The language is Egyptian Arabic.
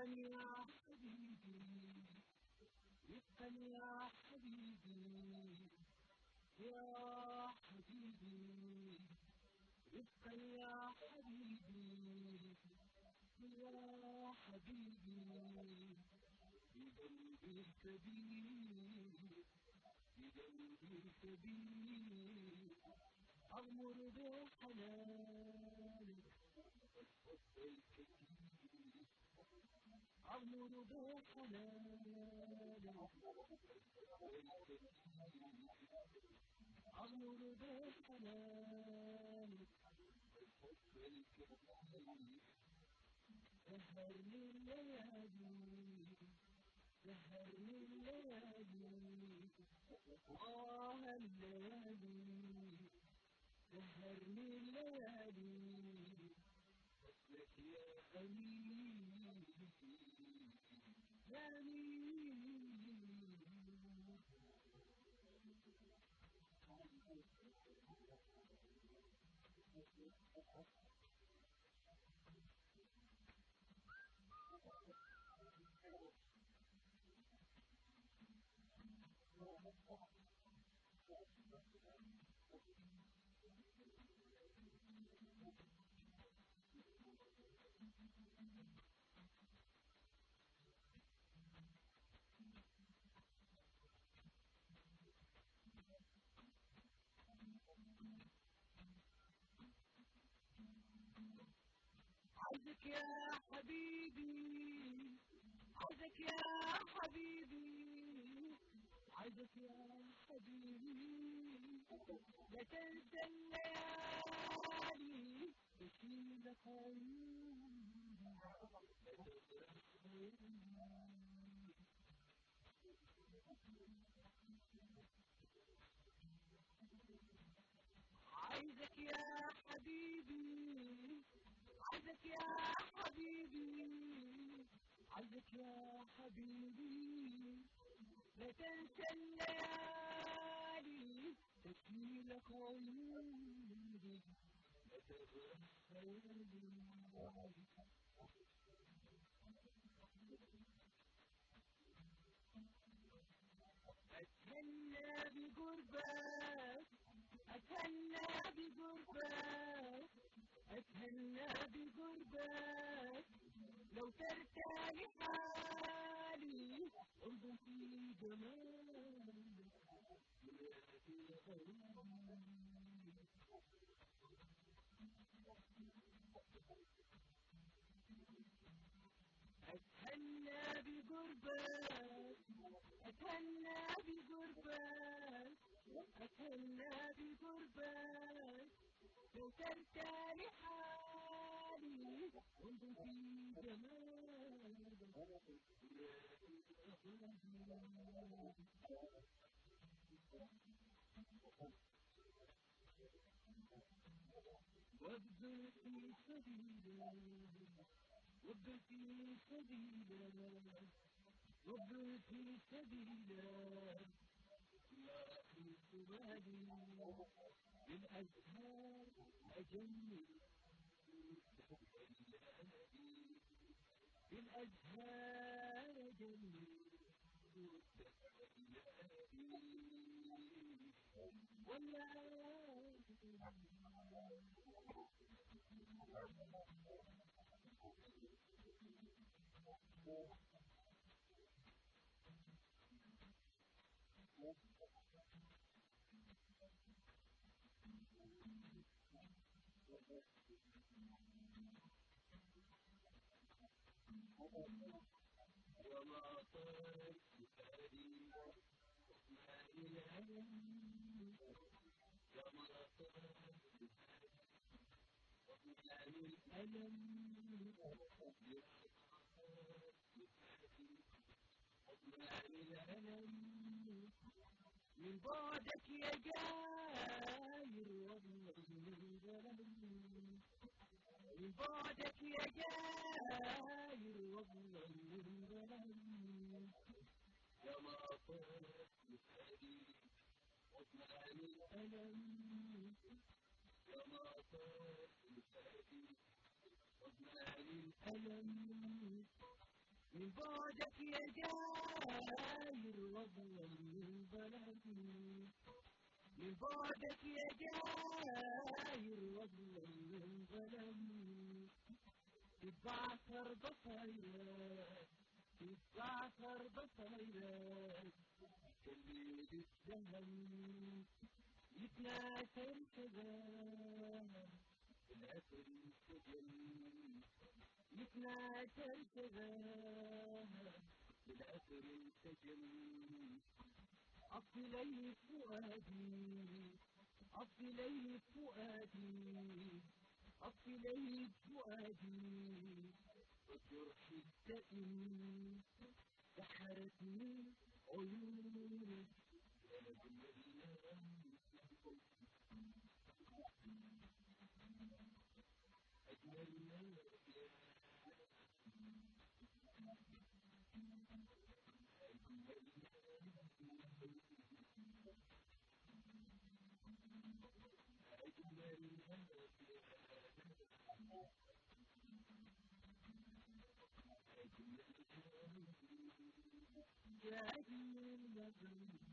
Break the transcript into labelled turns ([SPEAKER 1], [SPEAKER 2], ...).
[SPEAKER 1] يا حبيبي رفقا يا حبيبي يا حبيبي رفقا يا حبيبي يا حبيبي بقلبي الكبير بقلبي الكبير أغمر بحنانك الحب الكثير أغمر بحنانك أغمر بحنانك الحب الكثير سهرني الليالي سهرني الليالي آه الليالي سهرني الليالي فضلك يا أمين يا أمين عايزك يا حبيبي عايزك يا حبيبي عايزك يا حبيبي لا تنسى الليالي تشيلك عيوني عايزك يا حبيبي عايزك يا حبيبي عايزك يا حبيبي لا تنسى الليالي تشيلك عيوني لا تغرق خيالي أتهنى بقربك أتهنى بقربك أتهنى بقربك لو ترتاح حالي انظر في جمالك يا غالي أتهنى بقربك أتهنى بقربك أتهنى بقربك لو ترتاح حالي انظر في جمالك يا غالي وابذل في سبيلك وابذل في سبيلك وابذل في سبيلك يا أخي سبالي بالأزهار أجمل بالأزهار أجمل وما طال سفري ما العلم وما طال سفري ما الألم ما الألم من بعدك يا جاير والله من ظلم من بعدك يا جاير والله من ظلم يا ما طالت سفري عثمان الألم يا ما طالت سفري عثمان الألم من بعدك يا جاير وضوى من بلدي من بعدك يا جاير وضوى من بلدي تتبعثر بصيرك تتبعثر بصيرك كلمة الزمن يتناسل كذا الأثر السجن يتناسل كذا الأثر السجن أصلي فؤادي أصلي فؤادي أصلي فؤادي وجرح الدئم سحرتني عيونك يا أجمل